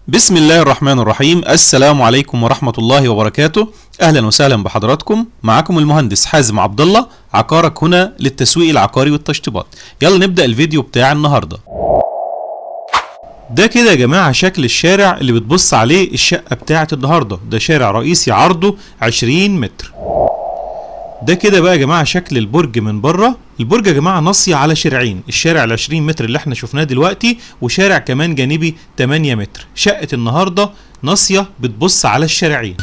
بسم الله الرحمن الرحيم السلام عليكم ورحمة الله وبركاته أهلا وسهلا بحضراتكم معكم المهندس حازم عبد الله عقارك هنا للتسويق العقاري والتشطيبات يلا نبدأ الفيديو بتاع النهاردة ده كده يا جماعة شكل الشارع اللي بتبص عليه الشقة بتاعة النهاردة ده شارع رئيسي عرضه 20 متر ده كده بقى يا جماعه شكل البرج من بره البرج يا جماعه ناصيه على شارعين الشارع ال 20 متر اللي احنا شفناه دلوقتي وشارع كمان جانبي 8 متر شقه النهارده ناصيه بتبص على الشارعين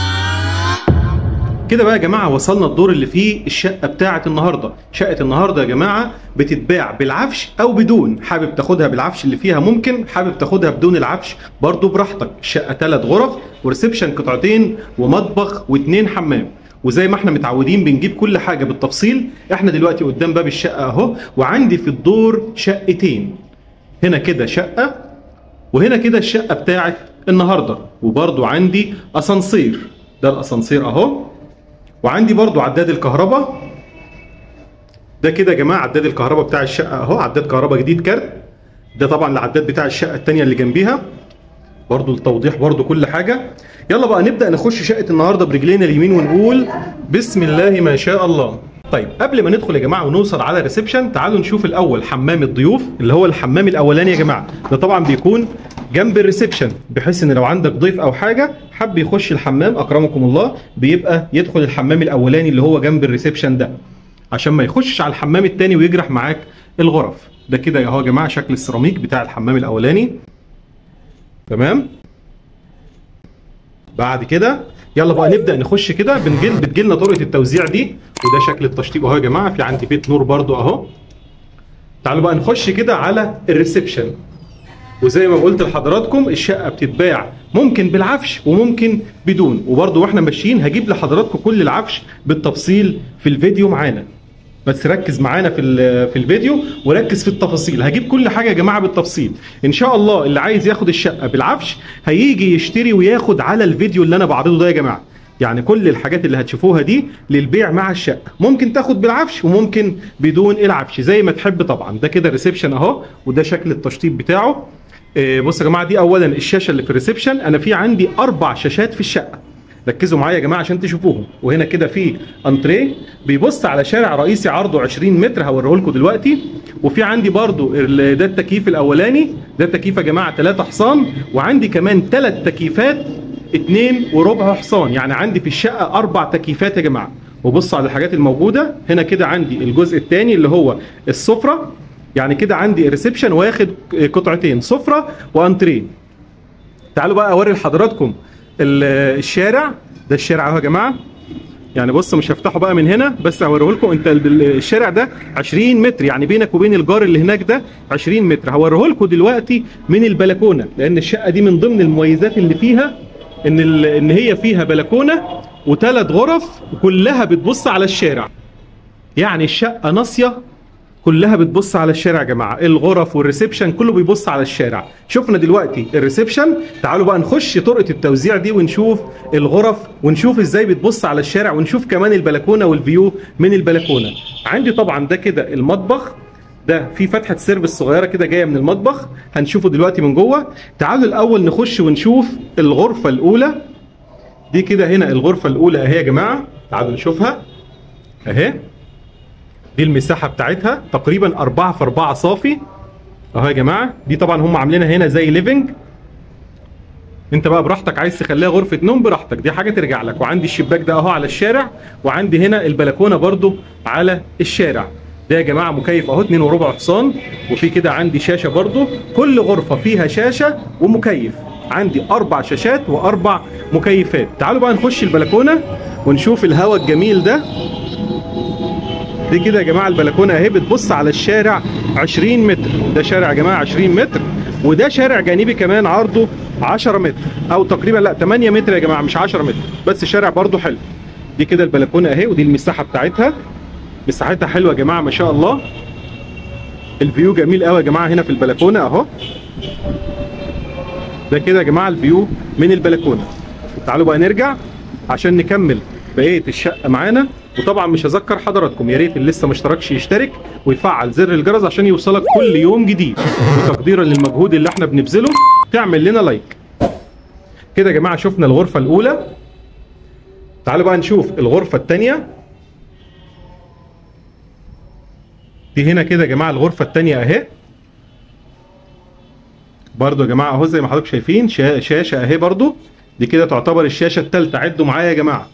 كده بقى يا جماعه وصلنا الدور اللي فيه الشقه بتاعه النهارده شقه النهارده يا جماعه بتتباع بالعفش او بدون حابب تاخدها بالعفش اللي فيها ممكن حابب تاخدها بدون العفش برضو براحتك الشقه ثلاث غرف وريسبشن قطعتين ومطبخ واثنين حمام وزي ما احنا متعودين بنجيب كل حاجه بالتفصيل احنا دلوقتي قدام باب الشقه اهو وعندي في الدور شقتين هنا كده شقه وهنا كده الشقه بتاعت النهارده وبرضو عندي اسانسير ده الاسانسير اهو وعندي برضو عداد الكهرباء ده كده يا جماعه عداد الكهرباء بتاع الشقه اهو عداد كهرباء جديد كارت ده طبعا العداد بتاع الشقه الثانيه اللي جنبيها برضو التوضيح برضو كل حاجه يلا بقى نبدا نخش شقه النهارده برجلينا اليمين ونقول بسم الله ما شاء الله طيب قبل ما ندخل يا جماعه ونوصل على الريسبشن تعالوا نشوف الاول حمام الضيوف اللي هو الحمام الاولاني يا جماعه ده طبعا بيكون جنب الريسبشن بحيث ان لو عندك ضيف او حاجه حب يخش الحمام اكرمكم الله بيبقى يدخل الحمام الاولاني اللي هو جنب الريسبشن ده عشان ما يخشش على الحمام الثاني ويجرح معاك الغرف ده كده اهو يا جماعه شكل السيراميك بتاع الحمام الاولاني تمام بعد كده يلا بقى نبدا نخش كده بنجل بتجيلنا طرقه التوزيع دي وده شكل التشطيب اهو يا جماعه في عندي بيت نور برضو اهو تعالوا بقى نخش كده على الريسبشن وزي ما قلت لحضراتكم الشقه بتتباع ممكن بالعفش وممكن بدون وبرضو واحنا ماشيين هجيب لحضراتكم كل العفش بالتفصيل في الفيديو معانا بس ركز معانا في في الفيديو وركز في التفاصيل هجيب كل حاجه يا جماعه بالتفصيل ان شاء الله اللي عايز ياخد الشقه بالعفش هيجي يشتري وياخد على الفيديو اللي انا بعرضه ده يا جماعه يعني كل الحاجات اللي هتشوفوها دي للبيع مع الشقه ممكن تاخد بالعفش وممكن بدون العفش زي ما تحب طبعا ده كده الريسبشن اهو وده شكل التشطيب بتاعه بصوا يا جماعه دي اولا الشاشه اللي في الريسبشن انا في عندي اربع شاشات في الشقه ركزوا معايا يا جماعه عشان تشوفوهم وهنا كده في انتريه بيبص على شارع رئيسي عرضه 20 متر هوريه لكم دلوقتي وفي عندي برضو ده التكييف الاولاني ده التكييف يا جماعه 3 حصان وعندي كمان 3 تكييفات 2 وربع حصان يعني عندي في الشقه اربع تكييفات يا جماعه وبص على الحاجات الموجوده هنا كده عندي الجزء الثاني اللي هو السفره يعني كده عندي الريسبشن واخد قطعتين سفره وانتريه تعالوا بقى اوري لحضراتكم الشارع ده الشارع اهو يا جماعه يعني بص مش هفتحه بقى من هنا بس هوريه لكم انت الشارع ده 20 متر يعني بينك وبين الجار اللي هناك ده 20 متر هوريه لكم دلوقتي من البلكونه لان الشقه دي من ضمن المميزات اللي فيها ان ان هي فيها بلكونه وثلاث غرف وكلها بتبص على الشارع يعني الشقه ناصيه كلها بتبص على الشارع يا جماعه الغرف والريسبشن كله بيبص على الشارع شفنا دلوقتي الريسبشن تعالوا بقى نخش طرقه التوزيع دي ونشوف الغرف ونشوف ازاي بتبص على الشارع ونشوف كمان البلكونه والفيو من البلكونه عندي طبعا ده كده المطبخ ده في فتحه سيرفيس صغيره كده جايه من المطبخ هنشوفه دلوقتي من جوه تعالوا الاول نخش ونشوف الغرفه الاولى دي كده هنا الغرفه الاولى اهي يا جماعه تعالوا نشوفها اهي دي المساحة بتاعتها تقريبا 4 في 4 صافي اهو يا جماعة دي طبعا هم عاملينها هنا زي ليفنج انت بقى براحتك عايز تخليها غرفة نوم براحتك دي حاجة ترجع لك وعندي الشباك ده اهو على الشارع وعندي هنا البلكونة برضو على الشارع ده يا جماعة مكيف اهو 2 وربع حصان وفي كده عندي شاشة برضو كل غرفة فيها شاشة ومكيف عندي اربع شاشات واربع مكيفات تعالوا بقى نخش البلكونة ونشوف الهواء الجميل ده دي كده يا جماعه البلكونه اهي بتبص على الشارع 20 متر ده شارع يا جماعه 20 متر وده شارع جانبي كمان عرضه 10 متر او تقريبا لا 8 متر يا جماعه مش 10 متر بس شارع برضه حلو دي كده البلكونه اهي ودي المساحه بتاعتها مساحتها حلوه يا جماعه ما شاء الله الفيو جميل قوي يا جماعه هنا في البلكونه اهو ده كده يا جماعه الفيو من البلكونه تعالوا بقى نرجع عشان نكمل بقيه الشقه معانا وطبعا مش هذكر حضراتكم يا ريت اللي لسه ما اشتركش يشترك ويفعل زر الجرس عشان يوصلك كل يوم جديد وتقديرا للمجهود اللي احنا بنبذله تعمل لنا لايك كده يا جماعه شفنا الغرفه الاولى تعالوا بقى نشوف الغرفه الثانيه دي هنا كده يا جماعه الغرفه الثانيه اهي برضو يا جماعه اهو زي ما حضراتكم شايفين شا- شاشه اهي برضو دي كده تعتبر الشاشه الثالثه عدوا معايا يا جماعه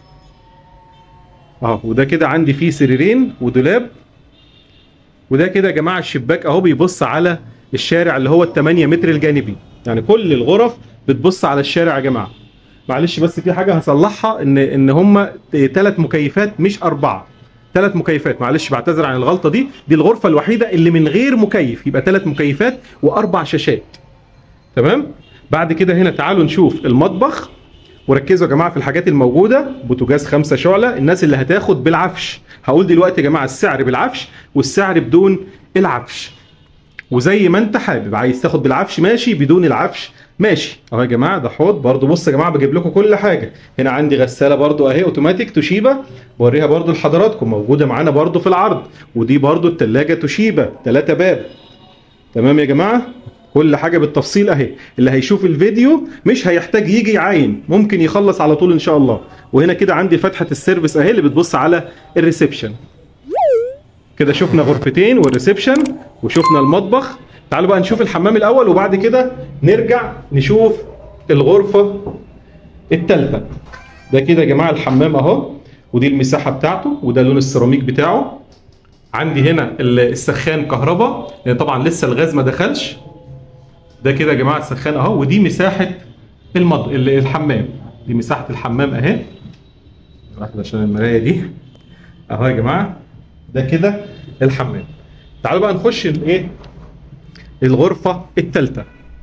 اهو وده كده عندي فيه سريرين ودولاب وده كده يا جماعه الشباك اهو بيبص على الشارع اللي هو ال 8 متر الجانبي يعني كل الغرف بتبص على الشارع يا جماعه معلش بس في حاجه هصلحها ان ان هم ثلاث مكيفات مش اربعه ثلاث مكيفات معلش بعتذر عن الغلطه دي دي الغرفه الوحيده اللي من غير مكيف يبقى ثلاث مكيفات واربع شاشات تمام بعد كده هنا تعالوا نشوف المطبخ وركزوا يا جماعه في الحاجات الموجوده بوتاجاز خمسة شعله الناس اللي هتاخد بالعفش هقول دلوقتي يا جماعه السعر بالعفش والسعر بدون العفش وزي ما انت حابب عايز تاخد بالعفش ماشي بدون العفش ماشي اهو يا جماعه ده حوض برضو بص يا جماعه بجيب لكم كل حاجه هنا عندي غساله برضو اهي اوتوماتيك توشيبا بوريها برضو لحضراتكم موجوده معانا برضو في العرض ودي برضو التلاجة توشيبا ثلاثة باب تمام يا جماعه كل حاجه بالتفصيل اهي اللي هيشوف الفيديو مش هيحتاج يجي يعاين ممكن يخلص على طول ان شاء الله وهنا كده عندي فتحه السيرفيس اهي اللي بتبص على الريسبشن كده شفنا غرفتين والريسبشن وشفنا المطبخ تعالوا بقى نشوف الحمام الاول وبعد كده نرجع نشوف الغرفه الثالثه ده كده يا جماعه الحمام اهو ودي المساحه بتاعته وده لون السيراميك بتاعه عندي هنا ال- السخان كهرباء لان طبعا لسه الغاز ما دخلش ده كده يا جماعه السخان اهو ودي مساحه المض... ال- الحمام دي مساحه الحمام اهي واحده عشان المرايه دي اهو يا جماعه ده كده الحمام تعالوا بقى نخش الايه الغرفه الثالثه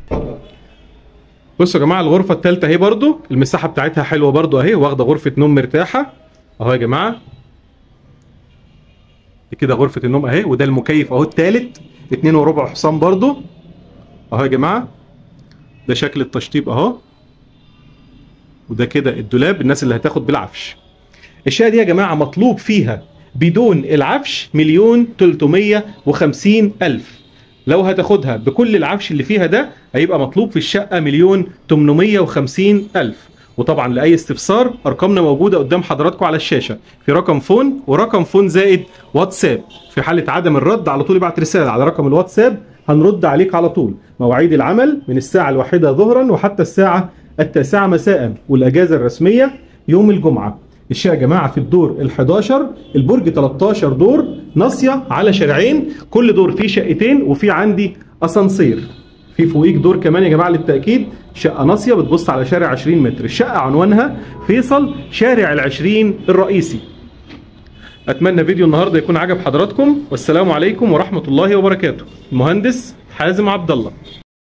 بصوا يا جماعه الغرفه الثالثه اهي برضو المساحه بتاعتها حلوه برضو اهي واخده غرفه نوم مرتاحه اهو يا جماعه دي كده غرفه النوم اهي وده المكيف اهو الثالث اتنين وربع حصان برضو اهو يا جماعه ده شكل التشطيب اهو وده كده الدولاب الناس اللي هتاخد بالعفش الشقه دي يا جماعه مطلوب فيها بدون العفش مليون 350 الف لو هتاخدها بكل العفش اللي فيها ده هيبقى مطلوب في الشقه مليون 850 الف وطبعا لاي استفسار ارقامنا موجوده قدام حضراتكم على الشاشه في رقم فون ورقم فون زائد واتساب في حاله عدم الرد على طول ابعت رساله على رقم الواتساب هنرد عليك على طول مواعيد العمل من الساعه الواحدة ظهرا وحتى الساعه التاسعة مساء والاجازه الرسميه يوم الجمعه الشقه يا جماعه في الدور ال11 البرج 13 دور ناصيه على شارعين كل دور فيه شقتين وفي عندي اسانسير في فوقيك دور كمان يا جماعه للتاكيد شقه ناصيه بتبص على شارع 20 متر الشقه عنوانها فيصل شارع العشرين الرئيسي اتمنى فيديو النهارده يكون عجب حضراتكم والسلام عليكم ورحمه الله وبركاته المهندس حازم عبد الله